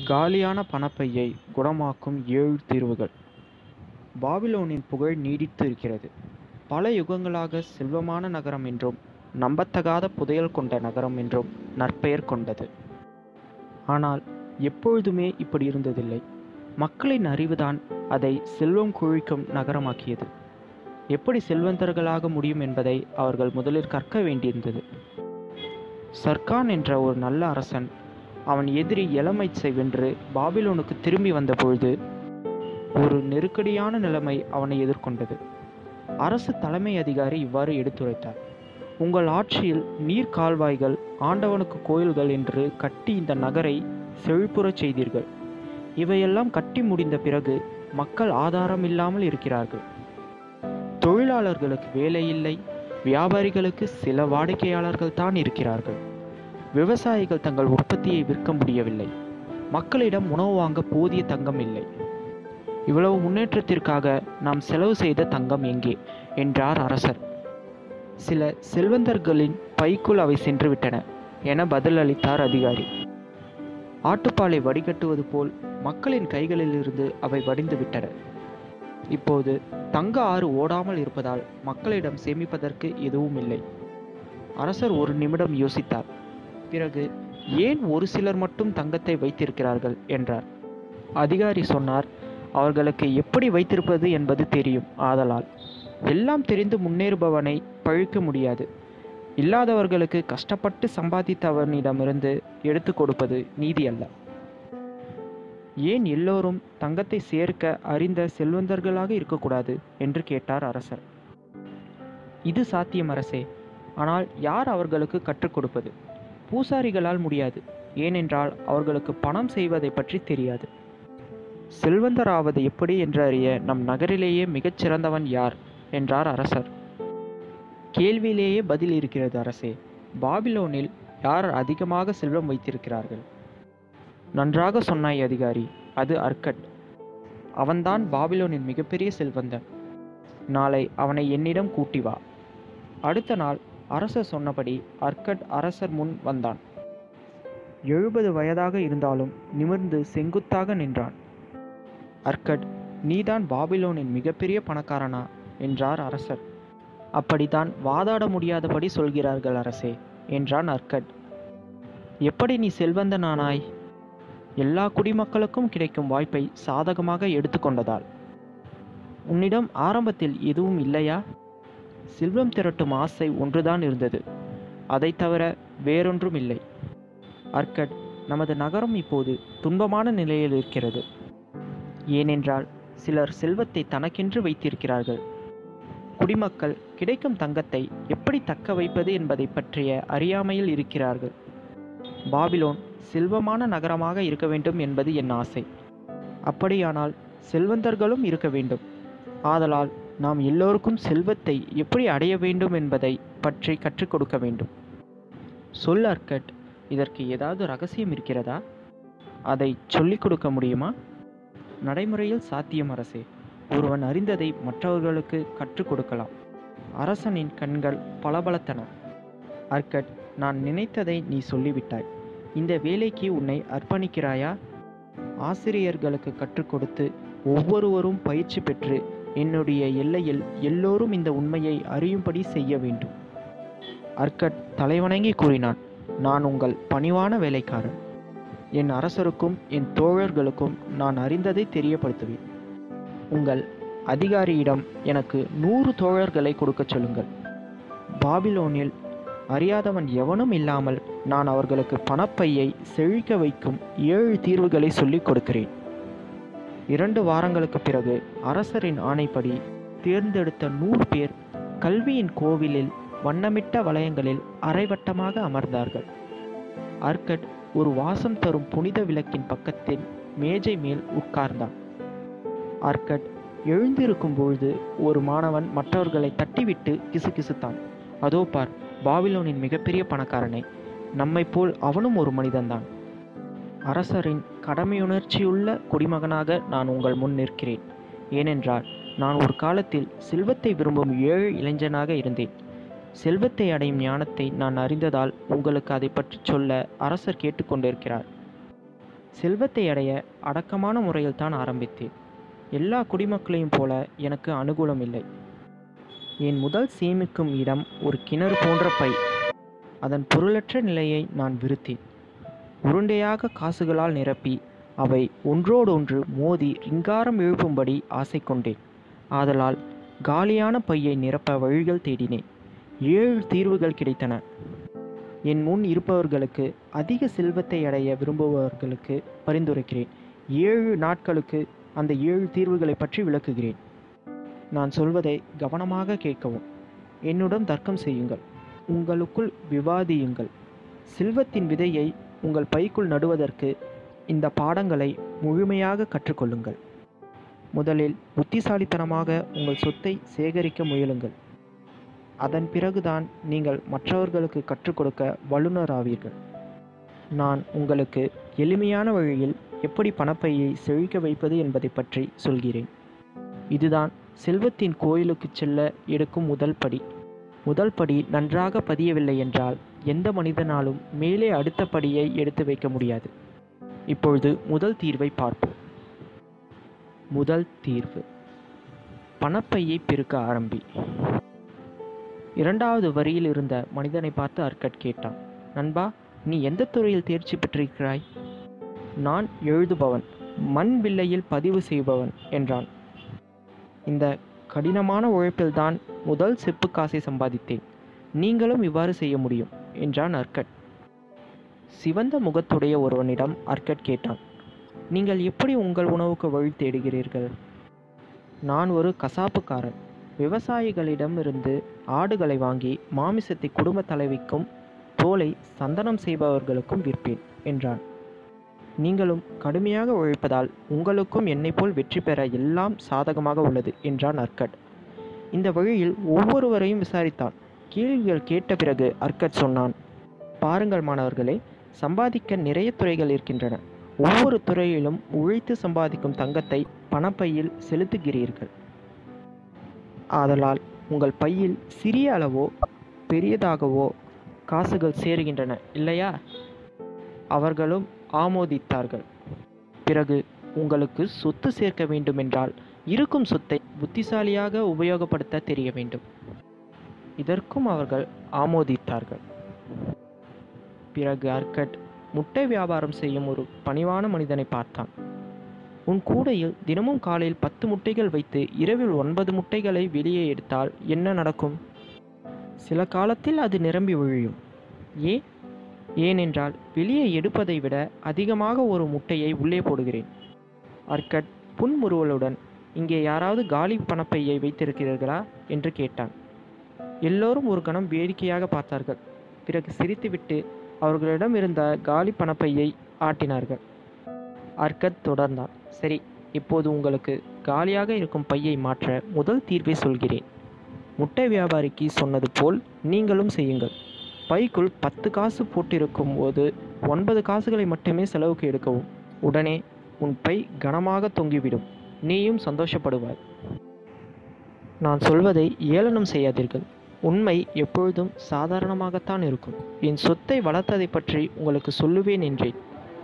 காலியான பணப்பையை குணமாக்கும் ஏழு தீர்வுகள் பாபிலோனின் புகழ் நீடித்து இருக்கிறது பல யுகங்களாக செல்வமான நகரம் என்றும் நம்பத்தகாத புதையல் கொண்ட நகரம் என்றும் நற்பெயர் கொண்டது ஆனால் எப்பொழுதுமே இப்படி இருந்ததில்லை மக்களின் அறிவுதான் அதை செல்வம் குழிக்கும் நகரமாக்கியது எப்படி செல்வந்தர்களாக முடியும் என்பதை அவர்கள் முதலில் கற்க வேண்டியிருந்தது சர்கான் என்ற ஒரு நல்ல அரசன் அவன் எதிரி எலமைட்ஸை வென்று பாபிலோனுக்கு திரும்பி வந்தபொழுது ஒரு நெருக்கடியான நிலைமை அவனை எதிர்கொண்டது அரசு தலைமை அதிகாரி இவ்வாறு எடுத்துரைத்தார் உங்கள் ஆட்சியில் நீர் கால்வாய்கள் ஆண்டவனுக்கு கோயில்கள் என்று கட்டி இந்த நகரை செழிப்புறச் செய்தீர்கள் இவையெல்லாம் கட்டி முடிந்த பிறகு மக்கள் ஆதாரம் இல்லாமல் இருக்கிறார்கள் தொழிலாளர்களுக்கு வேலை இல்லை வியாபாரிகளுக்கு சில வாடிக்கையாளர்கள் தான் இருக்கிறார்கள் விவசாயிகள் தங்கள் உற்பத்தியை விற்க முடியவில்லை மக்களிடம் உணவு வாங்க போதிய தங்கம் இல்லை இவ்வளவு முன்னேற்றத்திற்காக நாம் செலவு செய்த தங்கம் எங்கே என்றார் அரசர் சில செல்வந்தர்களின் பைக்குள் அவை சென்றுவிட்டன என பதிலளித்தார் அதிகாரி ஆட்டுப்பாலை வடிகட்டுவது போல் மக்களின் கைகளிலிருந்து அவை வடிந்து விட்டன இப்போது தங்க ஆறு ஓடாமல் இருப்பதால் மக்களிடம் சேமிப்பதற்கு எதுவும் இல்லை அரசர் ஒரு நிமிடம் யோசித்தார் பிறகு ஏன் ஒரு சிலர் மட்டும் தங்கத்தை வைத்திருக்கிறார்கள் என்றார் அதிகாரி சொன்னார் அவர்களுக்கு எப்படி வைத்திருப்பது என்பது தெரியும் ஆதலால் எல்லாம் தெரிந்து முன்னேறுபவனை பழிக்க முடியாது இல்லாதவர்களுக்கு கஷ்டப்பட்டு சம்பாதித்தவனிடமிருந்து எடுத்து கொடுப்பது நீதி அல்ல ஏன் எல்லோரும் தங்கத்தை சேர்க்க அறிந்த செல்வந்தர்களாக இருக்கக்கூடாது என்று கேட்டார் அரசர் இது சாத்தியம் அரசே ஆனால் யார் அவர்களுக்கு கற்றுக் கொடுப்பது பூசாரிகளால் முடியாது ஏனென்றால் அவர்களுக்கு பணம் செய்வதை பற்றி தெரியாது செல்வந்தராவது எப்படி என்று அறிய நம் நகரிலேயே மிகச் சிறந்தவன் யார் என்றார் அரசர் கேள்வியிலேயே பதில் இருக்கிறது அரசே பாபிலோனில் யார் அதிகமாக செல்வம் வைத்திருக்கிறார்கள் நன்றாக சொன்னாய் அதிகாரி அது அர்க்கட் அவன்தான் பாபிலோனின் மிகப்பெரிய செல்வந்தன் நாளை அவனை என்னிடம் கூட்டி வா அடுத்த நாள் அரசர் சொன்னபடி அர்க்கட் அரசர் முன் வந்தான் எழுபது வயதாக இருந்தாலும் நிமிர்ந்து செங்குத்தாக நின்றான் அர்க்கட் நீதான் பாபிலோனின் மிகப்பெரிய பணக்காரனா என்றார் அரசர் அப்படித்தான் வாதாட முடியாதபடி சொல்கிறார்கள் அரசே என்றான் அர்க்கட் எப்படி நீ செல்வந்தனானாய் எல்லா குடிமக்களுக்கும் கிடைக்கும் வாய்ப்பை சாதகமாக எடுத்துக்கொண்டதால் உன்னிடம் ஆரம்பத்தில் எதுவும் இல்லையா செல்வம் திரட்டும் ஆசை ஒன்றுதான் இருந்தது அதை தவிர வேறொன்றும் இல்லை அர்க்கட் நமது நகரம் இப்போது துன்பமான நிலையில் இருக்கிறது ஏனென்றால் சிலர் செல்வத்தை தனக்கென்று வைத்திருக்கிறார்கள் குடிமக்கள் கிடைக்கும் தங்கத்தை எப்படி தக்க வைப்பது என்பதை பற்றிய அறியாமையில் இருக்கிறார்கள் பாபிலோன் செல்வமான நகரமாக இருக்க வேண்டும் என்பது என் ஆசை அப்படியானால் செல்வந்தர்களும் இருக்க வேண்டும் ஆதலால் நாம் எல்லோருக்கும் செல்வத்தை எப்படி அடைய வேண்டும் என்பதை பற்றி கற்றுக் கொடுக்க வேண்டும் சொல் அர்க்கட் இதற்கு ஏதாவது ரகசியம் இருக்கிறதா அதை சொல்லிக் கொடுக்க முடியுமா நடைமுறையில் சாத்தியம் அரசே ஒருவன் அறிந்ததை மற்றவர்களுக்கு கற்றுக் கொடுக்கலாம் அரசனின் கண்கள் பளபளத்தன அர்க்கட் நான் நினைத்ததை நீ சொல்லிவிட்டாய் இந்த வேலைக்கு உன்னை அர்ப்பணிக்கிறாயா ஆசிரியர்களுக்கு கற்றுக் கொடுத்து ஒவ்வொருவரும் பயிற்சி பெற்று என்னுடைய எல்லையில் எல்லோரும் இந்த உண்மையை அறியும்படி செய்ய வேண்டும் அர்க்கட் தலைவணங்கி கூறினான் நான் உங்கள் பணிவான வேலைக்காரன் என் அரசருக்கும் என் தோழர்களுக்கும் நான் அறிந்ததை தெரியப்படுத்துவேன் உங்கள் அதிகாரியிடம் எனக்கு நூறு தோழர்களை கொடுக்கச் சொல்லுங்கள் பாபிலோனில் அறியாதவன் எவனும் இல்லாமல் நான் அவர்களுக்கு பணப்பையை செழிக்க வைக்கும் ஏழு தீர்வுகளை சொல்லிக் கொடுக்கிறேன் இரண்டு வாரங்களுக்கு பிறகு அரசரின் ஆணைப்படி தேர்ந்தெடுத்த நூறு பேர் கல்வியின் கோவிலில் வண்ணமிட்ட வளையங்களில் அரைவட்டமாக அமர்ந்தார்கள் அர்க்கட் ஒரு வாசம் தரும் புனித விளக்கின் பக்கத்தில் மேஜை மேல் உட்கார்ந்தான் அர்க்கட் எழுந்திருக்கும் பொழுது ஒரு மாணவன் மற்றவர்களை தட்டிவிட்டு கிசுகிசுத்தான் அதோ பார் பாபிலோனின் மிகப்பெரிய பணக்காரனை நம்மை போல் அவனும் ஒரு மனிதன்தான் அரசரின் கடமையுணர்ச்சியுள்ள குடிமகனாக நான் உங்கள் முன் நிற்கிறேன் ஏனென்றால் நான் ஒரு காலத்தில் செல்வத்தை விரும்பும் ஏழு இளைஞனாக இருந்தேன் செல்வத்தை அடையும் ஞானத்தை நான் அறிந்ததால் உங்களுக்கு அதை பற்றி சொல்ல அரசர் கேட்டுக்கொண்டிருக்கிறார் செல்வத்தை அடைய அடக்கமான முறையில் தான் ஆரம்பித்தேன் எல்லா குடிமக்களையும் போல எனக்கு அனுகூலம் இல்லை என் முதல் சேமிக்கும் இடம் ஒரு கிணறு போன்ற பை அதன் பொருளற்ற நிலையை நான் விருத்தேன் உருண்டையாக காசுகளால் நிரப்பி அவை ஒன்றோடொன்று மோதி ரிங்காரம் எழுப்பும்படி ஆசை கொண்டேன் ஆதலால் காலியான பையை நிரப்ப வழிகள் தேடினேன் ஏழு தீர்வுகள் கிடைத்தன என் முன் இருப்பவர்களுக்கு அதிக செல்வத்தை அடைய விரும்புபவர்களுக்கு பரிந்துரைக்கிறேன் ஏழு நாட்களுக்கு அந்த ஏழு தீர்வுகளை பற்றி விளக்குகிறேன் நான் சொல்வதை கவனமாக கேட்கவும் என்னுடன் தர்க்கம் செய்யுங்கள் உங்களுக்குள் விவாதியுங்கள் செல்வத்தின் விதையை உங்கள் பைக்குள் நடுவதற்கு இந்த பாடங்களை முழுமையாக கற்றுக்கொள்ளுங்கள் முதலில் புத்திசாலித்தனமாக உங்கள் சொத்தை சேகரிக்க முயலுங்கள் அதன் பிறகுதான் நீங்கள் மற்றவர்களுக்கு கற்றுக் கொடுக்க வல்லுநராவீர்கள் நான் உங்களுக்கு எளிமையான வழியில் எப்படி பணப்பையை செழிக்க வைப்பது என்பதை பற்றி சொல்கிறேன் இதுதான் செல்வத்தின் கோயிலுக்கு செல்ல எடுக்கும் முதல் படி முதல் படி நன்றாக பதியவில்லை என்றால் எந்த மனிதனாலும் மேலே அடுத்த படியை எடுத்து வைக்க முடியாது இப்பொழுது முதல் தீர்வை பார்ப்போம் முதல் தீர்வு பணப்பையை பெருக்க ஆரம்பி இரண்டாவது வரியில் இருந்த மனிதனை பார்த்து அர்க்கட் கேட்டான் நண்பா நீ எந்த துறையில் தேர்ச்சி பெற்றிருக்கிறாய் நான் எழுதுபவன் மண் வில்லையில் பதிவு செய்பவன் என்றான் இந்த கடினமான உழைப்பில்தான் முதல் செப்பு காசை சம்பாதித்தேன் நீங்களும் இவ்வாறு செய்ய முடியும் என்றான் அர்க்கட் சிவந்த முகத்துடைய ஒருவனிடம் அர்க்கட் கேட்டான் நீங்கள் எப்படி உங்கள் உணவுக்கு வழி தேடுகிறீர்கள் நான் ஒரு கசாப்புக்காரன் விவசாயிகளிடமிருந்து ஆடுகளை வாங்கி மாமிசத்தை குடும்ப தலைவிக்கும் தோலை சந்தனம் செய்பவர்களுக்கும் விற்பேன் என்றான் நீங்களும் கடுமையாக உழைப்பதால் உங்களுக்கும் என்னைப் போல் வெற்றி பெற எல்லாம் சாதகமாக உள்ளது என்றான் அர்க்கட் இந்த வழியில் ஒவ்வொருவரையும் விசாரித்தான் கேள்விகள் கேட்ட பிறகு அர்க்கட் சொன்னான் பாருங்கள் மாணவர்களே சம்பாதிக்க நிறைய துறைகள் இருக்கின்றன ஒவ்வொரு துறையிலும் உழைத்து சம்பாதிக்கும் தங்கத்தை பணப்பையில் செலுத்துகிறீர்கள் ஆதலால் உங்கள் பையில் சிறிய அளவோ பெரியதாகவோ காசுகள் சேருகின்றன இல்லையா அவர்களும் ஆமோதித்தார்கள் பிறகு உங்களுக்கு சொத்து சேர்க்க வேண்டுமென்றால் இருக்கும் சொத்தை புத்திசாலியாக உபயோகப்படுத்த தெரிய வேண்டும் இதற்கும் அவர்கள் ஆமோதித்தார்கள் பிறகு அர்க்கட் முட்டை வியாபாரம் செய்யும் ஒரு பணிவான மனிதனை பார்த்தான் உன் கூடையில் தினமும் காலையில் பத்து முட்டைகள் வைத்து இரவில் ஒன்பது முட்டைகளை வெளியே எடுத்தால் என்ன நடக்கும் சில காலத்தில் அது நிரம்பி விழியும் ஏன் ஏனென்றால் வெளியே எடுப்பதை விட அதிகமாக ஒரு முட்டையை உள்ளே போடுகிறேன் அர்க்கட் புன்முறுவலுடன் இங்கே யாராவது காலி பணப்பையை வைத்திருக்கிறீர்களா என்று கேட்டான் எல்லோரும் ஒரு கணம் வேடிக்கையாக பார்த்தார்கள் பிறகு சிரித்துவிட்டு அவர்களிடம் இருந்த காலி பணப்பையை ஆட்டினார்கள் அர்க்கத் தொடர்ந்தான் சரி இப்போது உங்களுக்கு காலியாக இருக்கும் பையை மாற்ற முதல் தீர்வை சொல்கிறேன் முட்டை வியாபாரிக்கு சொன்னது போல் நீங்களும் செய்யுங்கள் பைக்குள் பத்து காசு போட்டிருக்கும் போது ஒன்பது காசுகளை மட்டுமே செலவுக்கு எடுக்கவும் உடனே உன் பை கனமாக தொங்கிவிடும் நீயும் சந்தோஷப்படுவாய் நான் சொல்வதை ஏளனம் செய்யாதீர்கள் உண்மை எப்பொழுதும் சாதாரணமாகத்தான் இருக்கும் என் சொத்தை வளர்த்ததை பற்றி உங்களுக்கு சொல்லுவேன் என்றேன்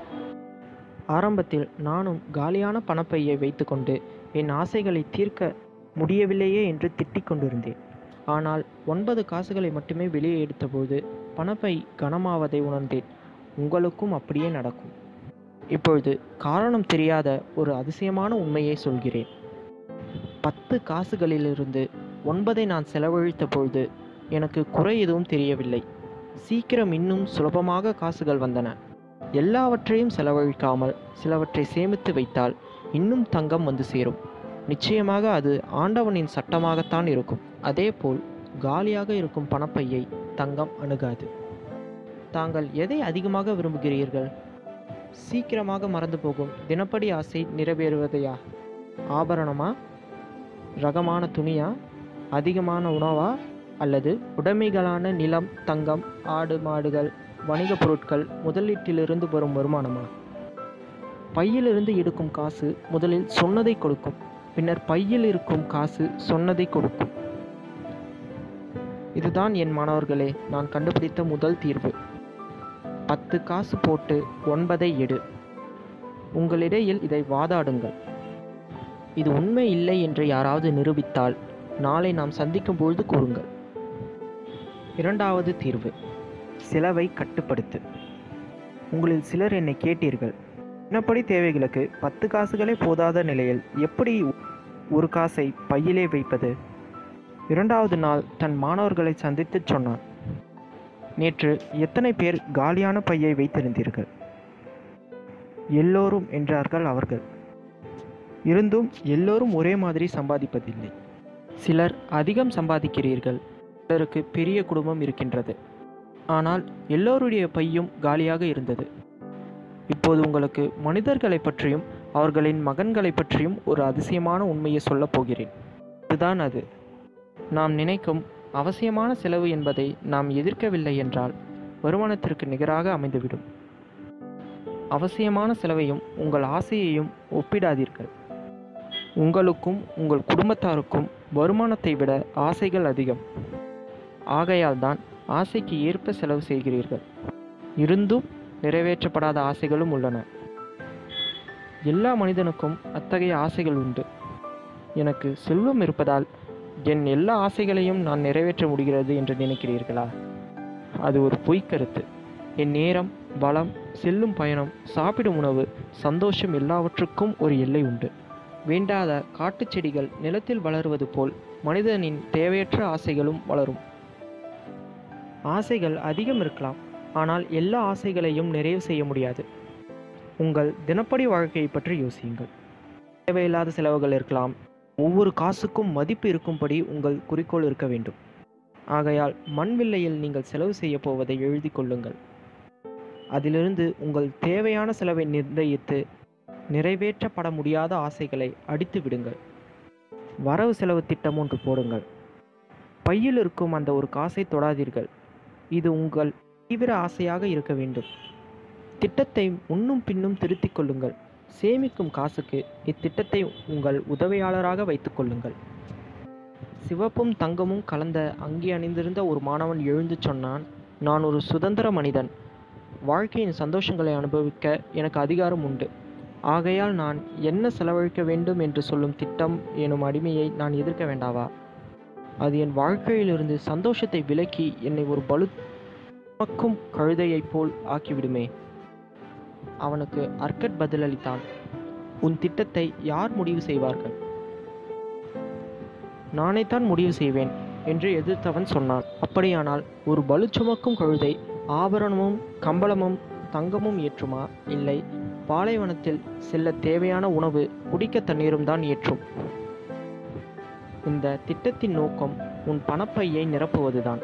ஆரம்பத்தில் நானும் காலியான பணப்பையை வைத்துக்கொண்டு என் ஆசைகளை தீர்க்க முடியவில்லையே என்று திட்டிக் கொண்டிருந்தேன் ஆனால் ஒன்பது காசுகளை மட்டுமே வெளியே எடுத்தபோது பணப்பை கனமாவதை உணர்ந்தேன் உங்களுக்கும் அப்படியே நடக்கும் இப்பொழுது காரணம் தெரியாத ஒரு அதிசயமான உண்மையை சொல்கிறேன் பத்து காசுகளிலிருந்து ஒன்பதை நான் செலவழித்த பொழுது எனக்கு குறை எதுவும் தெரியவில்லை சீக்கிரம் இன்னும் சுலபமாக காசுகள் வந்தன எல்லாவற்றையும் செலவழிக்காமல் சிலவற்றை சேமித்து வைத்தால் இன்னும் தங்கம் வந்து சேரும் நிச்சயமாக அது ஆண்டவனின் சட்டமாகத்தான் இருக்கும் அதேபோல் காலியாக இருக்கும் பணப்பையை தங்கம் அணுகாது தாங்கள் எதை அதிகமாக விரும்புகிறீர்கள் சீக்கிரமாக மறந்து போகும் தினப்படி ஆசை நிறைவேறுவதையா ஆபரணமா ரகமான துணியா அதிகமான உணவா அல்லது உடைமைகளான நிலம் தங்கம் ஆடு மாடுகள் வணிகப் பொருட்கள் முதலீட்டிலிருந்து வரும் வருமானமா பையிலிருந்து எடுக்கும் காசு முதலில் சொன்னதை கொடுக்கும் பின்னர் பையில் இருக்கும் காசு சொன்னதை கொடுக்கும் இதுதான் என் மாணவர்களே நான் கண்டுபிடித்த முதல் தீர்வு பத்து காசு போட்டு ஒன்பதை எடு உங்களிடையில் இதை வாதாடுங்கள் இது உண்மை இல்லை என்று யாராவது நிரூபித்தால் நாளை நாம் சந்திக்கும் பொழுது கூறுங்கள் இரண்டாவது தீர்வு செலவை கட்டுப்படுத்து உங்களில் சிலர் என்னை கேட்டீர்கள் தினப்படி தேவைகளுக்கு பத்து காசுகளே போதாத நிலையில் எப்படி ஒரு காசை பையிலே வைப்பது இரண்டாவது நாள் தன் மாணவர்களை சந்தித்துச் சொன்னான் நேற்று எத்தனை பேர் காலியான பையை வைத்திருந்தீர்கள் எல்லோரும் என்றார்கள் அவர்கள் இருந்தும் எல்லோரும் ஒரே மாதிரி சம்பாதிப்பதில்லை சிலர் அதிகம் சம்பாதிக்கிறீர்கள் சிலருக்கு பெரிய குடும்பம் இருக்கின்றது ஆனால் எல்லோருடைய பையும் காலியாக இருந்தது இப்போது உங்களுக்கு மனிதர்களை பற்றியும் அவர்களின் மகன்களை பற்றியும் ஒரு அதிசயமான உண்மையை சொல்லப் போகிறேன் இதுதான் அது நாம் நினைக்கும் அவசியமான செலவு என்பதை நாம் எதிர்க்கவில்லை என்றால் வருமானத்திற்கு நிகராக அமைந்துவிடும் அவசியமான செலவையும் உங்கள் ஆசையையும் ஒப்பிடாதீர்கள் உங்களுக்கும் உங்கள் குடும்பத்தாருக்கும் வருமானத்தை விட ஆசைகள் அதிகம் ஆகையால் தான் ஆசைக்கு ஏற்ப செலவு செய்கிறீர்கள் இருந்தும் நிறைவேற்றப்படாத ஆசைகளும் உள்ளன எல்லா மனிதனுக்கும் அத்தகைய ஆசைகள் உண்டு எனக்கு செல்வம் இருப்பதால் என் எல்லா ஆசைகளையும் நான் நிறைவேற்ற முடிகிறது என்று நினைக்கிறீர்களா அது ஒரு பொய்க்கருத்து என் நேரம் பலம் செல்லும் பயணம் சாப்பிடும் உணவு சந்தோஷம் எல்லாவற்றுக்கும் ஒரு எல்லை உண்டு வேண்டாத காட்டுச் செடிகள் நிலத்தில் வளருவது போல் மனிதனின் தேவையற்ற ஆசைகளும் வளரும் ஆசைகள் அதிகம் இருக்கலாம் ஆனால் எல்லா ஆசைகளையும் நிறைவு செய்ய முடியாது உங்கள் தினப்படி வாழ்க்கையை பற்றி யோசியுங்கள் தேவையில்லாத செலவுகள் இருக்கலாம் ஒவ்வொரு காசுக்கும் மதிப்பு இருக்கும்படி உங்கள் குறிக்கோள் இருக்க வேண்டும் ஆகையால் மண் வில்லையில் நீங்கள் செலவு செய்ய போவதை எழுதி கொள்ளுங்கள் அதிலிருந்து உங்கள் தேவையான செலவை நிர்ணயித்து நிறைவேற்றப்பட முடியாத ஆசைகளை அடித்து விடுங்கள் வரவு செலவு திட்டம் ஒன்று போடுங்கள் பையில் இருக்கும் அந்த ஒரு காசை தொடாதீர்கள் இது உங்கள் தீவிர ஆசையாக இருக்க வேண்டும் திட்டத்தை முன்னும் பின்னும் திருத்திக் கொள்ளுங்கள் சேமிக்கும் காசுக்கு இத்திட்டத்தை உங்கள் உதவியாளராக வைத்துக் கொள்ளுங்கள் சிவப்பும் தங்கமும் கலந்த அங்கி அணிந்திருந்த ஒரு மாணவன் எழுந்து சொன்னான் நான் ஒரு சுதந்திர மனிதன் வாழ்க்கையின் சந்தோஷங்களை அனுபவிக்க எனக்கு அதிகாரம் உண்டு ஆகையால் நான் என்ன செலவழிக்க வேண்டும் என்று சொல்லும் திட்டம் எனும் அடிமையை நான் எதிர்க்க வேண்டாவா அது என் வாழ்க்கையிலிருந்து சந்தோஷத்தை விலக்கி என்னை ஒரு பலு சுமக்கும் கழுதையைப் போல் ஆக்கிவிடுமே அவனுக்கு அர்க்கட் பதிலளித்தான் உன் திட்டத்தை யார் முடிவு செய்வார்கள் நானே தான் முடிவு செய்வேன் என்று எதிர்த்தவன் சொன்னான் அப்படியானால் ஒரு பலு சுமக்கும் கழுதை ஆபரணமும் கம்பளமும் தங்கமும் ஏற்றுமா இல்லை பாலைவனத்தில் செல்ல தேவையான உணவு குடிக்க தண்ணீரும் தான் ஏற்றும் இந்த திட்டத்தின் நோக்கம் உன் பணப்பையை நிரப்புவதுதான்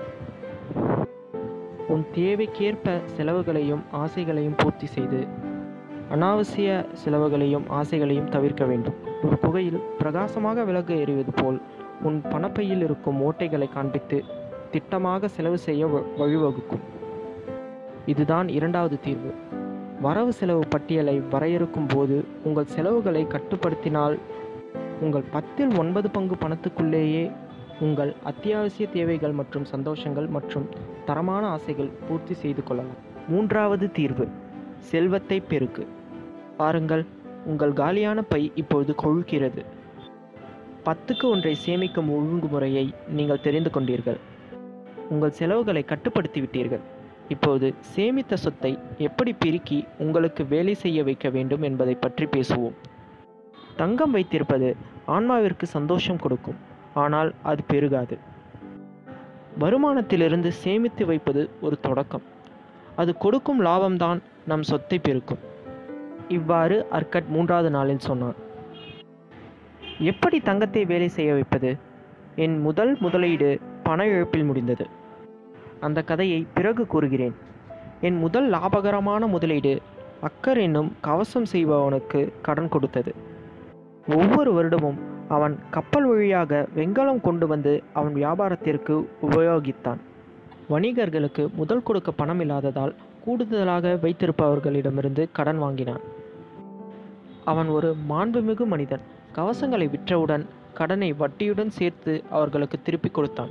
உன் தேவைக்கேற்ப செலவுகளையும் ஆசைகளையும் பூர்த்தி செய்து அனாவசிய செலவுகளையும் ஆசைகளையும் தவிர்க்க வேண்டும் ஒரு புகையில் பிரகாசமாக விளக்கு எறிவது போல் உன் பணப்பையில் இருக்கும் ஓட்டைகளை காண்பித்து திட்டமாக செலவு செய்ய வ- வழிவகுக்கும் இதுதான் இரண்டாவது தீர்வு வரவு செலவு பட்டியலை வரையறுக்கும் போது உங்கள் செலவுகளை கட்டுப்படுத்தினால் உங்கள் பத்தில் ஒன்பது பங்கு பணத்துக்குள்ளேயே உங்கள் அத்தியாவசிய தேவைகள் மற்றும் சந்தோஷங்கள் மற்றும் தரமான ஆசைகள் பூர்த்தி செய்து கொள்ளலாம் மூன்றாவது தீர்வு செல்வத்தை பெருக்கு பாருங்கள் உங்கள் காலியான பை இப்பொழுது கொழுக்கிறது பத்துக்கு ஒன்றை சேமிக்கும் ஒழுங்குமுறையை நீங்கள் தெரிந்து கொண்டீர்கள் உங்கள் செலவுகளை கட்டுப்படுத்தி விட்டீர்கள் இப்போது சேமித்த சொத்தை எப்படி பெருக்கி உங்களுக்கு வேலை செய்ய வைக்க வேண்டும் என்பதை பற்றி பேசுவோம் தங்கம் வைத்திருப்பது ஆன்மாவிற்கு சந்தோஷம் கொடுக்கும் ஆனால் அது பெருகாது வருமானத்திலிருந்து சேமித்து வைப்பது ஒரு தொடக்கம் அது கொடுக்கும் லாபம்தான் நம் சொத்தை பெருக்கும் இவ்வாறு அர்க்கட் மூன்றாவது நாளில் சொன்னான் எப்படி தங்கத்தை வேலை செய்ய வைப்பது என் முதல் முதலீடு பண இழப்பில் முடிந்தது அந்த கதையை பிறகு கூறுகிறேன் என் முதல் லாபகரமான முதலீடு அக்கர் என்னும் கவசம் செய்பவனுக்கு கடன் கொடுத்தது ஒவ்வொரு வருடமும் அவன் கப்பல் வழியாக வெண்கலம் கொண்டு வந்து அவன் வியாபாரத்திற்கு உபயோகித்தான் வணிகர்களுக்கு முதல் கொடுக்க பணம் இல்லாததால் கூடுதலாக வைத்திருப்பவர்களிடமிருந்து கடன் வாங்கினான் அவன் ஒரு மாண்புமிகு மனிதன் கவசங்களை விற்றவுடன் கடனை வட்டியுடன் சேர்த்து அவர்களுக்கு திருப்பிக் கொடுத்தான்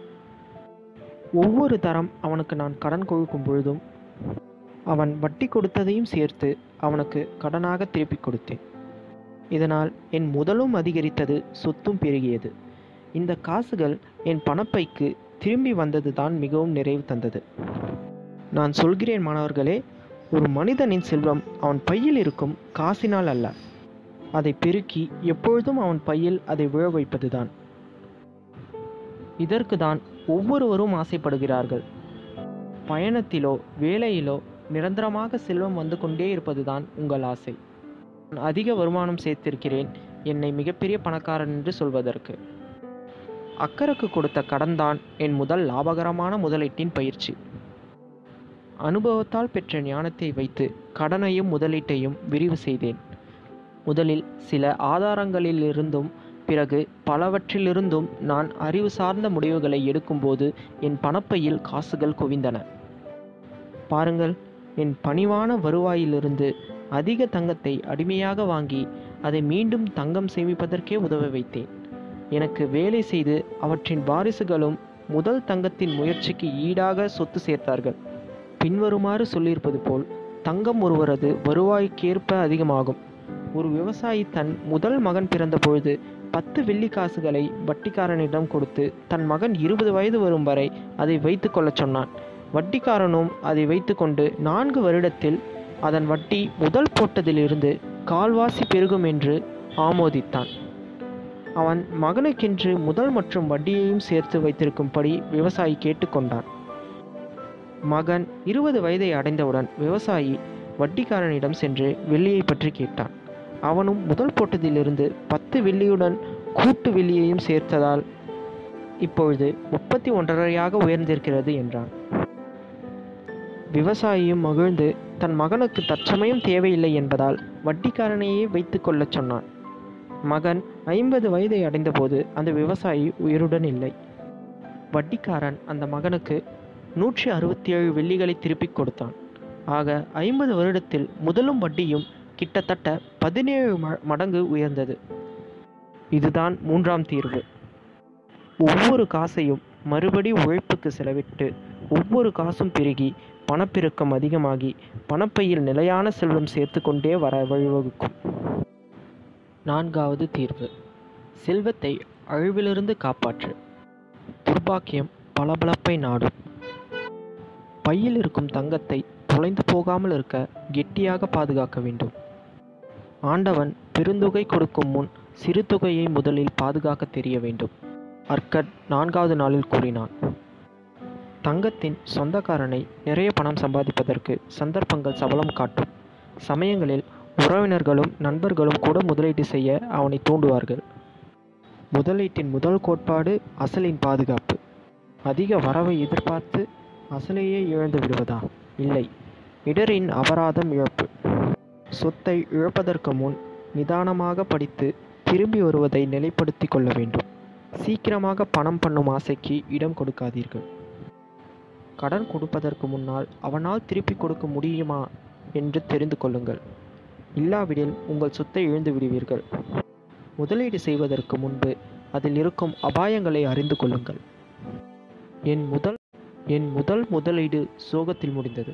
ஒவ்வொரு தரம் அவனுக்கு நான் கடன் கொடுக்கும் பொழுதும் அவன் வட்டி கொடுத்ததையும் சேர்த்து அவனுக்கு கடனாக திருப்பிக் கொடுத்தேன் இதனால் என் முதலும் அதிகரித்தது சொத்தும் பெருகியது இந்த காசுகள் என் பணப்பைக்கு திரும்பி வந்தது தான் மிகவும் நிறைவு தந்தது நான் சொல்கிறேன் மாணவர்களே ஒரு மனிதனின் செல்வம் அவன் பையில் இருக்கும் காசினால் அல்ல அதை பெருக்கி எப்பொழுதும் அவன் பையில் அதை விழ வைப்பதுதான் இதற்கு தான் ஒவ்வொருவரும் ஆசைப்படுகிறார்கள் பயணத்திலோ வேலையிலோ நிரந்தரமாக செல்வம் வந்து கொண்டே இருப்பதுதான் உங்கள் ஆசை நான் அதிக வருமானம் சேர்த்திருக்கிறேன் என்னை மிகப்பெரிய பணக்காரன் என்று சொல்வதற்கு அக்கறைக்கு கொடுத்த கடன்தான் என் முதல் லாபகரமான முதலீட்டின் பயிற்சி அனுபவத்தால் பெற்ற ஞானத்தை வைத்து கடனையும் முதலீட்டையும் விரிவு செய்தேன் முதலில் சில ஆதாரங்களிலிருந்தும் பிறகு பலவற்றிலிருந்தும் நான் அறிவு சார்ந்த முடிவுகளை எடுக்கும்போது என் பணப்பையில் காசுகள் குவிந்தன பாருங்கள் என் பணிவான வருவாயிலிருந்து அதிக தங்கத்தை அடிமையாக வாங்கி அதை மீண்டும் தங்கம் சேமிப்பதற்கே உதவ வைத்தேன் எனக்கு வேலை செய்து அவற்றின் வாரிசுகளும் முதல் தங்கத்தின் முயற்சிக்கு ஈடாக சொத்து சேர்த்தார்கள் பின்வருமாறு சொல்லியிருப்பது போல் தங்கம் ஒருவரது வருவாய்க்கேற்ப அதிகமாகும் ஒரு விவசாயி தன் முதல் மகன் பிறந்தபொழுது பத்து வெள்ளி காசுகளை வட்டிக்காரனிடம் கொடுத்து தன் மகன் இருபது வயது வரும் வரை அதை வைத்து கொள்ளச் சொன்னான் வட்டிக்காரனும் அதை வைத்துக்கொண்டு நான்கு வருடத்தில் அதன் வட்டி முதல் போட்டதிலிருந்து கால்வாசி பெருகும் என்று ஆமோதித்தான் அவன் மகனுக்கென்று முதல் மற்றும் வட்டியையும் சேர்த்து வைத்திருக்கும்படி விவசாயி கேட்டுக்கொண்டான் மகன் இருபது வயதை அடைந்தவுடன் விவசாயி வட்டிக்காரனிடம் சென்று வெள்ளியை பற்றி கேட்டான் அவனும் முதல் போட்டதிலிருந்து பத்து வெள்ளியுடன் கூட்டு வெள்ளியையும் சேர்த்ததால் இப்பொழுது முப்பத்தி ஒன்றரையாக உயர்ந்திருக்கிறது என்றான் விவசாயியும் மகிழ்ந்து தன் மகனுக்கு தற்சமயம் தேவையில்லை என்பதால் வட்டிக்காரனையே வைத்து கொள்ளச் சொன்னான் மகன் ஐம்பது வயதை அடைந்தபோது அந்த விவசாயி உயிருடன் இல்லை வட்டிக்காரன் அந்த மகனுக்கு நூற்றி அறுபத்தி ஏழு வெள்ளிகளை திருப்பிக் கொடுத்தான் ஆக ஐம்பது வருடத்தில் முதலும் வட்டியும் கிட்டத்தட்ட பதினேழு ம- மடங்கு உயர்ந்தது இதுதான் மூன்றாம் தீர்வு ஒவ்வொரு காசையும் மறுபடி உழைப்புக்கு செலவிட்டு ஒவ்வொரு காசும் பெருகி பணப்பெருக்கம் அதிகமாகி பணப்பையில் நிலையான செல்வம் சேர்த்து கொண்டே வர வழிவகுக்கும் நான்காவது தீர்வு செல்வத்தை அழிவிலிருந்து காப்பாற்று துர்பாக்கியம் பளபளப்பை நாடும் பையில் இருக்கும் தங்கத்தை தொலைந்து போகாமல் இருக்க கெட்டியாக பாதுகாக்க வேண்டும் ஆண்டவன் பெருந்தொகை கொடுக்கும் முன் சிறு தொகையை முதலில் பாதுகாக்க தெரிய வேண்டும் அர்க்கட் நான்காவது நாளில் கூறினான் தங்கத்தின் சொந்தக்காரனை நிறைய பணம் சம்பாதிப்பதற்கு சந்தர்ப்பங்கள் சபலம் காட்டும் சமயங்களில் உறவினர்களும் நண்பர்களும் கூட முதலீடு செய்ய அவனை தூண்டுவார்கள் முதலீட்டின் முதல் கோட்பாடு அசலின் பாதுகாப்பு அதிக வரவை எதிர்பார்த்து அசலையே இழந்து விடுவதா இல்லை இடரின் அபராதம் இழப்பு சொத்தை இழப்பதற்கு முன் நிதானமாக படித்து திரும்பி வருவதை நிலைப்படுத்திக் கொள்ள வேண்டும் சீக்கிரமாக பணம் பண்ணும் ஆசைக்கு இடம் கொடுக்காதீர்கள் கடன் கொடுப்பதற்கு முன்னால் அவனால் திருப்பி கொடுக்க முடியுமா என்று தெரிந்து கொள்ளுங்கள் இல்லாவிடில் உங்கள் சொத்தை இழந்து விடுவீர்கள் முதலீடு செய்வதற்கு முன்பு அதில் இருக்கும் அபாயங்களை அறிந்து கொள்ளுங்கள் என் முதல் என் முதல் முதலீடு சோகத்தில் முடிந்தது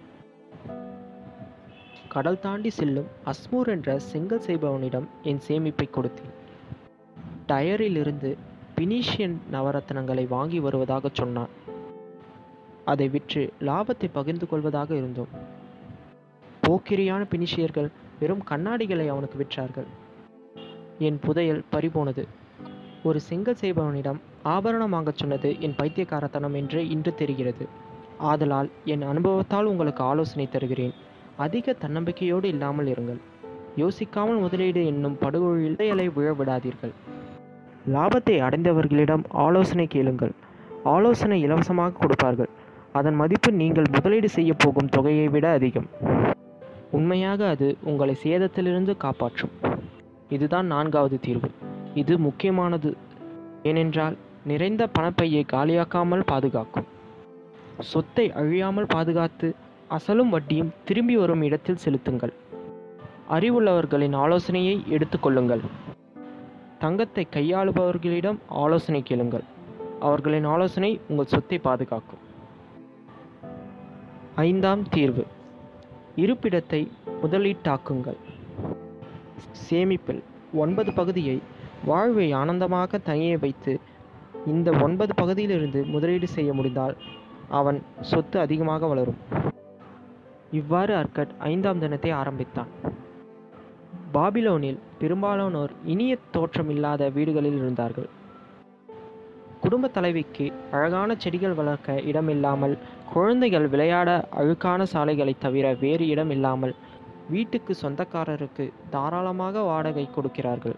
கடல் தாண்டி செல்லும் அஸ்மூர் என்ற செங்கல் செய்பவனிடம் என் சேமிப்பை கொடுத்தேன் டயரிலிருந்து பினீஷியன் நவரத்னங்களை வாங்கி வருவதாக சொன்னான் அதை விற்று லாபத்தை பகிர்ந்து கொள்வதாக இருந்தோம் போக்கிரியான பினிஷியர்கள் வெறும் கண்ணாடிகளை அவனுக்கு விற்றார்கள் என் புதையல் பறிபோனது ஒரு செங்கல் செய்பவனிடம் ஆபரணம் வாங்கச் சொன்னது என் பைத்தியக்காரத்தனம் என்று இன்று தெரிகிறது ஆதலால் என் அனுபவத்தால் உங்களுக்கு ஆலோசனை தருகிறேன் அதிக தன்னம்பிக்கையோடு இல்லாமல் இருங்கள் யோசிக்காமல் முதலீடு என்னும் படுகொழில் புதையலை விழ விடாதீர்கள் லாபத்தை அடைந்தவர்களிடம் ஆலோசனை கேளுங்கள் ஆலோசனை இலவசமாக கொடுப்பார்கள் அதன் மதிப்பு நீங்கள் முதலீடு செய்ய போகும் தொகையை விட அதிகம் உண்மையாக அது உங்களை சேதத்திலிருந்து காப்பாற்றும் இதுதான் நான்காவது தீர்வு இது முக்கியமானது ஏனென்றால் நிறைந்த பணப்பையை காலியாக்காமல் பாதுகாக்கும் சொத்தை அழியாமல் பாதுகாத்து அசலும் வட்டியும் திரும்பி வரும் இடத்தில் செலுத்துங்கள் அறிவுள்ளவர்களின் ஆலோசனையை எடுத்துக்கொள்ளுங்கள் தங்கத்தை கையாளுபவர்களிடம் ஆலோசனை கேளுங்கள் அவர்களின் ஆலோசனை உங்கள் சொத்தை பாதுகாக்கும் ஐந்தாம் தீர்வு இருப்பிடத்தை முதலீட்டாக்குங்கள் சேமிப்பில் ஒன்பது பகுதியை வாழ்வை ஆனந்தமாக தனியே வைத்து இந்த ஒன்பது பகுதியிலிருந்து முதலீடு செய்ய முடிந்தால் அவன் சொத்து அதிகமாக வளரும் இவ்வாறு அர்கட் ஐந்தாம் தினத்தை ஆரம்பித்தான் பாபிலோனில் பெரும்பாலானோர் இனிய தோற்றமில்லாத வீடுகளில் இருந்தார்கள் குடும்ப தலைவிக்கு அழகான செடிகள் வளர்க்க இடமில்லாமல் குழந்தைகள் விளையாட அழுக்கான சாலைகளைத் தவிர வேறு இடம் இல்லாமல் வீட்டுக்கு சொந்தக்காரருக்கு தாராளமாக வாடகை கொடுக்கிறார்கள்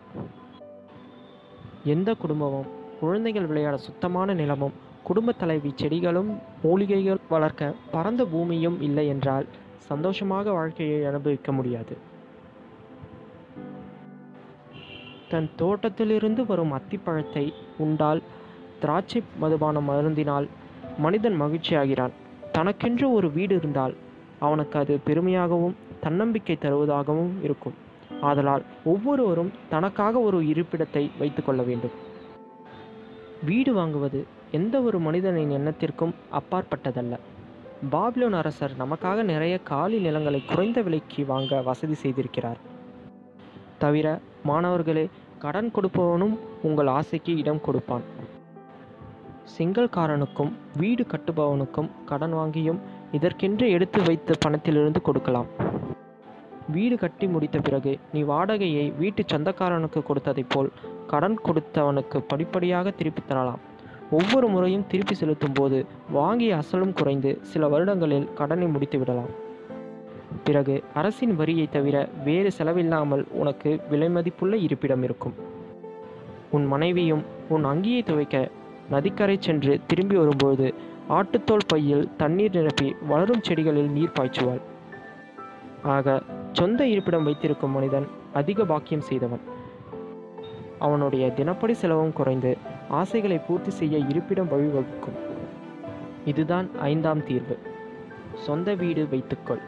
எந்த குடும்பமும் குழந்தைகள் விளையாட சுத்தமான நிலமும் குடும்ப தலைவி செடிகளும் மூலிகைகள் வளர்க்க பரந்த பூமியும் இல்லை என்றால் சந்தோஷமாக வாழ்க்கையை அனுபவிக்க முடியாது தன் தோட்டத்திலிருந்து வரும் அத்திப்பழத்தை உண்டால் திராட்சை மதுபானம் அருந்தினால் மனிதன் மகிழ்ச்சியாகிறான் தனக்கென்று ஒரு வீடு இருந்தால் அவனுக்கு அது பெருமையாகவும் தன்னம்பிக்கை தருவதாகவும் இருக்கும் ஆதலால் ஒவ்வொருவரும் தனக்காக ஒரு இருப்பிடத்தை வைத்துக்கொள்ள வேண்டும் வீடு வாங்குவது எந்த ஒரு மனிதனின் எண்ணத்திற்கும் அப்பாற்பட்டதல்ல பாபிலோன் அரசர் நமக்காக நிறைய காலி நிலங்களை குறைந்த விலைக்கு வாங்க வசதி செய்திருக்கிறார் தவிர மாணவர்களே கடன் கொடுப்பவனும் உங்கள் ஆசைக்கு இடம் கொடுப்பான் செங்கல்காரனுக்கும் வீடு கட்டுபவனுக்கும் கடன் வாங்கியும் இதற்கென்று எடுத்து வைத்த பணத்திலிருந்து கொடுக்கலாம் வீடு கட்டி முடித்த பிறகு நீ வாடகையை வீட்டு சொந்தக்காரனுக்கு கொடுத்ததைப் போல் கடன் கொடுத்தவனுக்கு படிப்படியாக திருப்பி தரலாம் ஒவ்வொரு முறையும் திருப்பி செலுத்தும் போது வாங்கிய அசலும் குறைந்து சில வருடங்களில் கடனை முடித்து விடலாம் பிறகு அரசின் வரியை தவிர வேறு செலவில்லாமல் உனக்கு விலைமதிப்புள்ள இருப்பிடம் இருக்கும் உன் மனைவியும் உன் அங்கியை துவைக்க நதிக்கரை சென்று திரும்பி வரும்போது ஆட்டுத்தோல் பையில் தண்ணீர் நிரப்பி வளரும் செடிகளில் நீர் பாய்ச்சுவாள் ஆக சொந்த இருப்பிடம் வைத்திருக்கும் மனிதன் அதிக பாக்கியம் செய்தவன் அவனுடைய தினப்படி செலவும் குறைந்து ஆசைகளை பூர்த்தி செய்ய இருப்பிடம் வழிவகுக்கும் இதுதான் ஐந்தாம் தீர்வு சொந்த வீடு வைத்துக்கொள்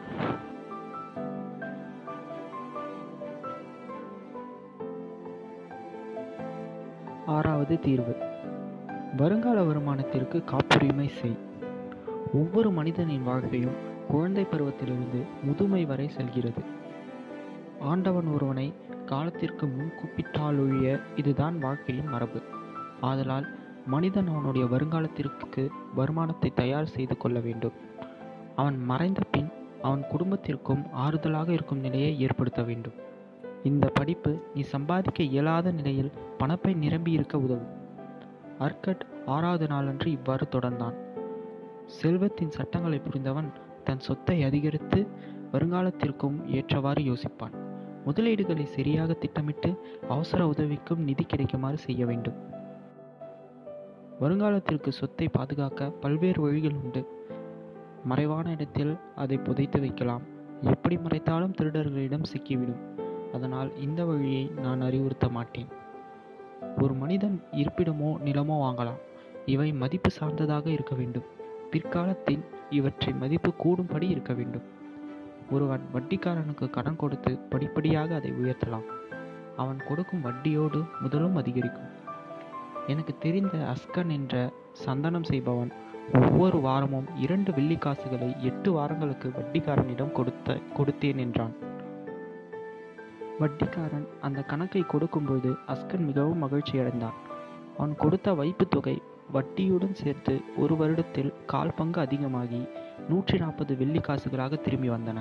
ஆறாவது தீர்வு வருங்கால வருமானத்திற்கு காப்புரிமை செய் ஒவ்வொரு மனிதனின் வாழ்க்கையும் குழந்தை பருவத்திலிருந்து முதுமை வரை செல்கிறது ஆண்டவன் ஒருவனை காலத்திற்கு முன் கூப்பிட்டாலொழிய இதுதான் வாழ்க்கையின் மரபு ஆதலால் மனிதன் அவனுடைய வருங்காலத்திற்கு வருமானத்தை தயார் செய்து கொள்ள வேண்டும் அவன் மறைந்த பின் அவன் குடும்பத்திற்கும் ஆறுதலாக இருக்கும் நிலையை ஏற்படுத்த வேண்டும் இந்த படிப்பு நீ சம்பாதிக்க இயலாத நிலையில் பணப்பை நிரம்பி இருக்க உதவும் அர்கட் ஆறாவது நாளன்று இவ்வாறு தொடர்ந்தான் செல்வத்தின் சட்டங்களை புரிந்தவன் தன் சொத்தை அதிகரித்து வருங்காலத்திற்கும் ஏற்றவாறு யோசிப்பான் முதலீடுகளை சரியாக திட்டமிட்டு அவசர உதவிக்கும் நிதி கிடைக்குமாறு செய்ய வேண்டும் வருங்காலத்திற்கு சொத்தை பாதுகாக்க பல்வேறு வழிகள் உண்டு மறைவான இடத்தில் அதை புதைத்து வைக்கலாம் எப்படி மறைத்தாலும் திருடர்களிடம் சிக்கிவிடும் அதனால் இந்த வழியை நான் அறிவுறுத்த மாட்டேன் ஒரு மனிதன் இருப்பிடமோ நிலமோ வாங்கலாம் இவை மதிப்பு சார்ந்ததாக இருக்க வேண்டும் பிற்காலத்தில் இவற்றை மதிப்பு கூடும்படி இருக்க வேண்டும் ஒருவன் வட்டிக்காரனுக்கு கடன் கொடுத்து படிப்படியாக அதை உயர்த்தலாம் அவன் கொடுக்கும் வட்டியோடு முதலும் அதிகரிக்கும் எனக்கு தெரிந்த அஸ்கன் என்ற சந்தனம் செய்பவன் ஒவ்வொரு வாரமும் இரண்டு வெள்ளிக்காசுகளை எட்டு வாரங்களுக்கு வட்டிக்காரனிடம் கொடுத்த கொடுத்தேன் என்றான் வட்டிக்காரன் அந்த கணக்கை கொடுக்கும்போது அஸ்கன் மிகவும் மகிழ்ச்சியடைந்தான் அவன் கொடுத்த வைப்புத் தொகை வட்டியுடன் சேர்த்து ஒரு வருடத்தில் கால் பங்கு அதிகமாகி நூற்றி நாற்பது வெள்ளி காசுகளாக திரும்பி வந்தன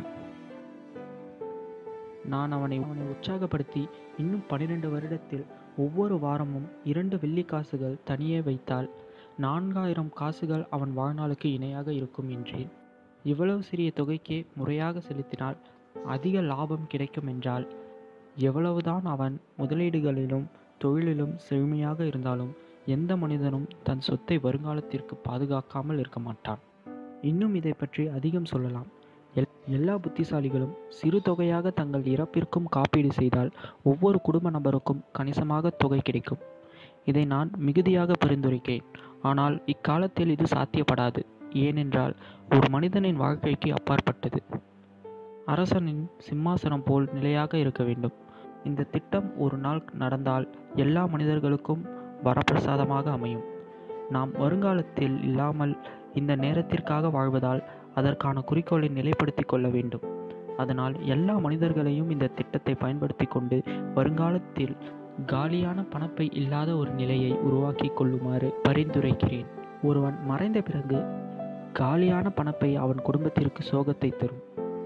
நான் அவனை அவனை உற்சாகப்படுத்தி இன்னும் பன்னிரண்டு வருடத்தில் ஒவ்வொரு வாரமும் இரண்டு வெள்ளி காசுகள் தனியே வைத்தால் நான்காயிரம் காசுகள் அவன் வாழ்நாளுக்கு இணையாக இருக்கும் என்றேன் இவ்வளவு சிறிய தொகைக்கே முறையாக செலுத்தினால் அதிக லாபம் கிடைக்கும் என்றால் எவ்வளவுதான் அவன் முதலீடுகளிலும் தொழிலிலும் செழுமையாக இருந்தாலும் எந்த மனிதனும் தன் சொத்தை வருங்காலத்திற்கு பாதுகாக்காமல் இருக்க மாட்டான் இன்னும் இதை பற்றி அதிகம் சொல்லலாம் எல் எல்லா புத்திசாலிகளும் சிறு தொகையாக தங்கள் இறப்பிற்கும் காப்பீடு செய்தால் ஒவ்வொரு குடும்ப நபருக்கும் கணிசமாக தொகை கிடைக்கும் இதை நான் மிகுதியாக பரிந்துரைக்கிறேன் ஆனால் இக்காலத்தில் இது சாத்தியப்படாது ஏனென்றால் ஒரு மனிதனின் வாழ்க்கைக்கு அப்பாற்பட்டது அரசனின் சிம்மாசனம் போல் நிலையாக இருக்க வேண்டும் இந்த திட்டம் ஒரு நாள் நடந்தால் எல்லா மனிதர்களுக்கும் வரப்பிரசாதமாக அமையும் நாம் வருங்காலத்தில் இல்லாமல் இந்த நேரத்திற்காக வாழ்வதால் அதற்கான குறிக்கோளை நிலைப்படுத்திக் கொள்ள வேண்டும் அதனால் எல்லா மனிதர்களையும் இந்த திட்டத்தை பயன்படுத்தி கொண்டு வருங்காலத்தில் காலியான பணப்பை இல்லாத ஒரு நிலையை உருவாக்கி கொள்ளுமாறு பரிந்துரைக்கிறேன் ஒருவன் மறைந்த பிறகு காலியான பணப்பை அவன் குடும்பத்திற்கு சோகத்தை தரும்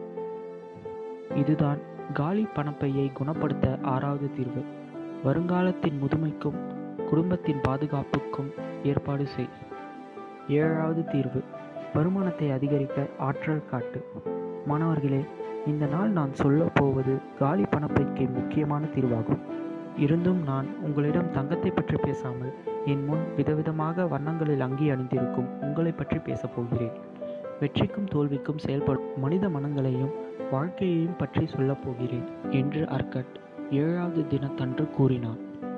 இதுதான் காலி பணப்பையை குணப்படுத்த ஆறாவது தீர்வு வருங்காலத்தின் முதுமைக்கும் குடும்பத்தின் பாதுகாப்புக்கும் ஏற்பாடு செய் ஏழாவது தீர்வு வருமானத்தை அதிகரிக்க ஆற்றல் காட்டு மாணவர்களே இந்த நாள் நான் சொல்லப் போவது காலி பணப்பைக்கு முக்கியமான தீர்வாகும் இருந்தும் நான் உங்களிடம் தங்கத்தை பற்றி பேசாமல் என் முன் விதவிதமாக வண்ணங்களில் அங்கி அணிந்திருக்கும் உங்களை பற்றி பேசப் போகிறேன் வெற்றிக்கும் தோல்விக்கும் செயல்படும் மனித மனங்களையும் வாழ்க்கையையும் பற்றி சொல்லப் போகிறேன் என்று அர்கட் ஏழாவது தினத்தன்று கூறினான்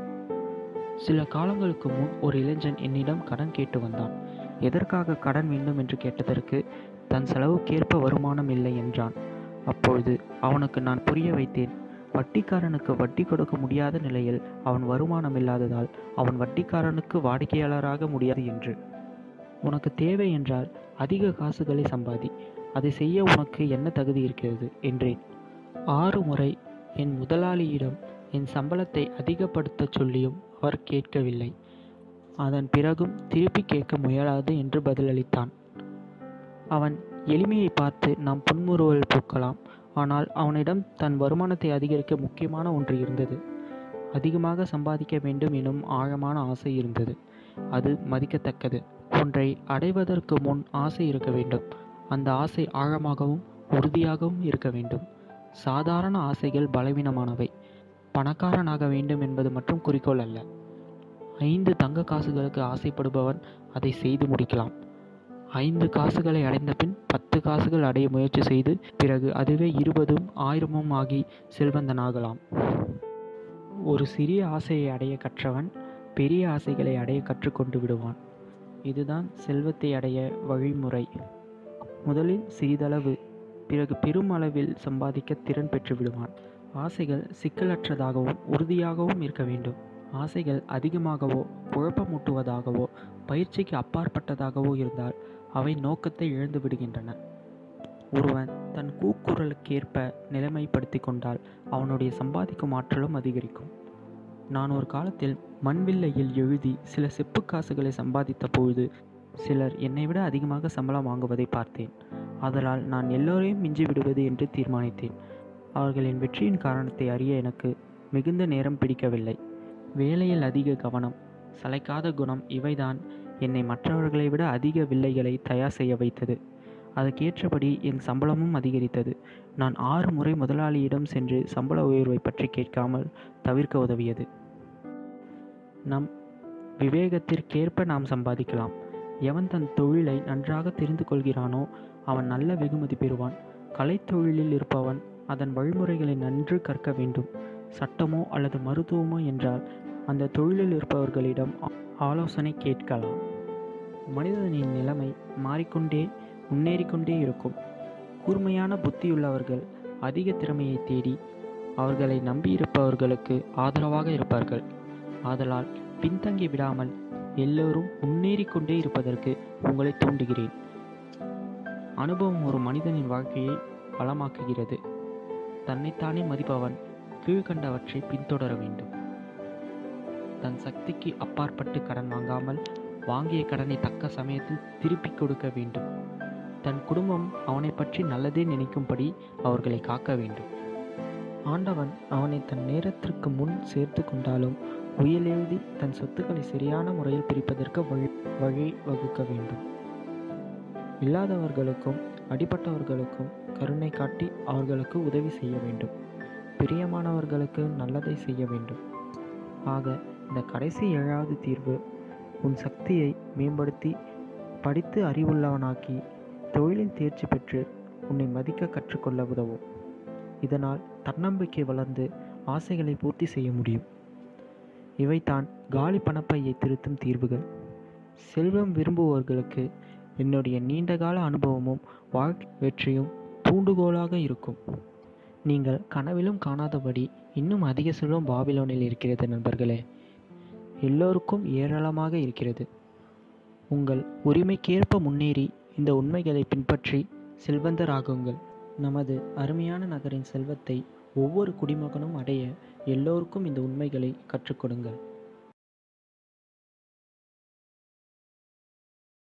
சில காலங்களுக்கு முன் ஒரு இளைஞன் என்னிடம் கடன் கேட்டு வந்தான் எதற்காக கடன் வேண்டும் என்று கேட்டதற்கு தன் செலவுக்கேற்ப வருமானம் இல்லை என்றான் அப்பொழுது அவனுக்கு நான் புரிய வைத்தேன் வட்டிக்காரனுக்கு வட்டி கொடுக்க முடியாத நிலையில் அவன் வருமானம் இல்லாததால் அவன் வட்டிக்காரனுக்கு வாடிக்கையாளராக முடியாது என்று உனக்கு தேவை என்றால் அதிக காசுகளை சம்பாதி அதை செய்ய உனக்கு என்ன தகுதி இருக்கிறது என்றேன் ஆறு முறை என் முதலாளியிடம் என் சம்பளத்தை அதிகப்படுத்தச் சொல்லியும் அவர் கேட்கவில்லை அதன் பிறகும் திருப்பி கேட்க முயலாது என்று பதிலளித்தான் அவன் எளிமையை பார்த்து நாம் புன்முறுவல் பூக்கலாம் ஆனால் அவனிடம் தன் வருமானத்தை அதிகரிக்க முக்கியமான ஒன்று இருந்தது அதிகமாக சம்பாதிக்க வேண்டும் எனும் ஆழமான ஆசை இருந்தது அது மதிக்கத்தக்கது ஒன்றை அடைவதற்கு முன் ஆசை இருக்க வேண்டும் அந்த ஆசை ஆழமாகவும் உறுதியாகவும் இருக்க வேண்டும் சாதாரண ஆசைகள் பலவீனமானவை பணக்காரனாக வேண்டும் என்பது மட்டும் குறிக்கோள் அல்ல ஐந்து தங்க காசுகளுக்கு ஆசைப்படுபவன் அதை செய்து முடிக்கலாம் ஐந்து காசுகளை அடைந்த பின் பத்து காசுகள் அடைய முயற்சி செய்து பிறகு அதுவே இருபதும் ஆயிரமும் ஆகி செல்வந்தனாகலாம் ஒரு சிறிய ஆசையை அடைய கற்றவன் பெரிய ஆசைகளை அடைய கற்றுக்கொண்டு விடுவான் இதுதான் செல்வத்தை அடைய வழிமுறை முதலில் சிறிதளவு பிறகு பெரும் அளவில் சம்பாதிக்க திறன் பெற்று விடுவான் ஆசைகள் சிக்கலற்றதாகவும் உறுதியாகவும் இருக்க வேண்டும் ஆசைகள் அதிகமாகவோ குழப்பமூட்டுவதாகவோ பயிற்சிக்கு அப்பாற்பட்டதாகவோ இருந்தால் அவை நோக்கத்தை இழந்து விடுகின்றன ஒருவன் தன் கூக்குரலுக்கேற்ப நிலைமைப்படுத்தி கொண்டால் அவனுடைய சம்பாதிக்கும் ஆற்றலும் அதிகரிக்கும் நான் ஒரு காலத்தில் மண்வில்லையில் எழுதி சில செப்பு காசுகளை சம்பாதித்த பொழுது சிலர் என்னை விட அதிகமாக சம்பளம் வாங்குவதை பார்த்தேன் ஆதலால் நான் எல்லோரையும் மிஞ்சி விடுவது என்று தீர்மானித்தேன் அவர்களின் வெற்றியின் காரணத்தை அறிய எனக்கு மிகுந்த நேரம் பிடிக்கவில்லை வேலையில் அதிக கவனம் சளைக்காத குணம் இவைதான் என்னை மற்றவர்களை விட அதிக வில்லைகளை தயார் செய்ய வைத்தது அதற்கேற்றபடி என் சம்பளமும் அதிகரித்தது நான் ஆறு முறை முதலாளியிடம் சென்று சம்பள உயர்வை பற்றி கேட்காமல் தவிர்க்க உதவியது நம் விவேகத்திற்கேற்ப நாம் சம்பாதிக்கலாம் எவன் தன் தொழிலை நன்றாக தெரிந்து கொள்கிறானோ அவன் நல்ல வெகுமதி பெறுவான் கலைத்தொழிலில் இருப்பவன் அதன் வழிமுறைகளை நன்று கற்க வேண்டும் சட்டமோ அல்லது மருத்துவமோ என்றால் அந்த தொழிலில் இருப்பவர்களிடம் ஆலோசனை கேட்கலாம் மனிதனின் நிலைமை மாறிக்கொண்டே முன்னேறிக்கொண்டே இருக்கும் கூர்மையான புத்தியுள்ளவர்கள் அதிக திறமையை தேடி அவர்களை நம்பியிருப்பவர்களுக்கு ஆதரவாக இருப்பார்கள் ஆதலால் பின்தங்கி விடாமல் எல்லோரும் முன்னேறிக்கொண்டே இருப்பதற்கு உங்களை தூண்டுகிறேன் அனுபவம் ஒரு மனிதனின் வாழ்க்கையை பலமாக்குகிறது தன்னைத்தானே மதிப்பவன் கீழ்கண்டவற்றை பின்தொடர வேண்டும் தன் சக்திக்கு அப்பாற்பட்டு கடன் வாங்காமல் வாங்கிய கடனை தக்க சமயத்தில் திருப்பிக் கொடுக்க வேண்டும் தன் குடும்பம் அவனை பற்றி நல்லதே நினைக்கும்படி அவர்களை காக்க வேண்டும் ஆண்டவன் அவனை தன் நேரத்திற்கு முன் சேர்த்து கொண்டாலும் உயிலெழுதி தன் சொத்துக்களை சரியான முறையில் பிரிப்பதற்கு வழி வழி வகுக்க வேண்டும் இல்லாதவர்களுக்கும் அடிபட்டவர்களுக்கும் கருணை காட்டி அவர்களுக்கு உதவி செய்ய வேண்டும் பிரியமானவர்களுக்கு நல்லதை செய்ய வேண்டும் ஆக இந்த கடைசி ஏழாவது தீர்வு உன் சக்தியை மேம்படுத்தி படித்து அறிவுள்ளவனாக்கி தொழிலில் தேர்ச்சி பெற்று உன்னை மதிக்க கற்றுக்கொள்ள உதவும் இதனால் தன்னம்பிக்கை வளர்ந்து ஆசைகளை பூர்த்தி செய்ய முடியும் இவைதான் காலி பணப்பையை திருத்தும் தீர்வுகள் செல்வம் விரும்புவோர்களுக்கு என்னுடைய நீண்டகால அனுபவமும் வாழ்க்கை வெற்றியும் தூண்டுகோலாக இருக்கும் நீங்கள் கனவிலும் காணாதபடி இன்னும் அதிக செல்வம் பாபிலோனில் இருக்கிறது நண்பர்களே எல்லோருக்கும் ஏராளமாக இருக்கிறது உங்கள் உரிமைக்கேற்ப முன்னேறி இந்த உண்மைகளை பின்பற்றி செல்வந்தராகுங்கள் நமது அருமையான நகரின் செல்வத்தை ஒவ்வொரு குடிமகனும் அடைய எல்லோருக்கும் இந்த உண்மைகளை கற்றுக் கொடுங்கள்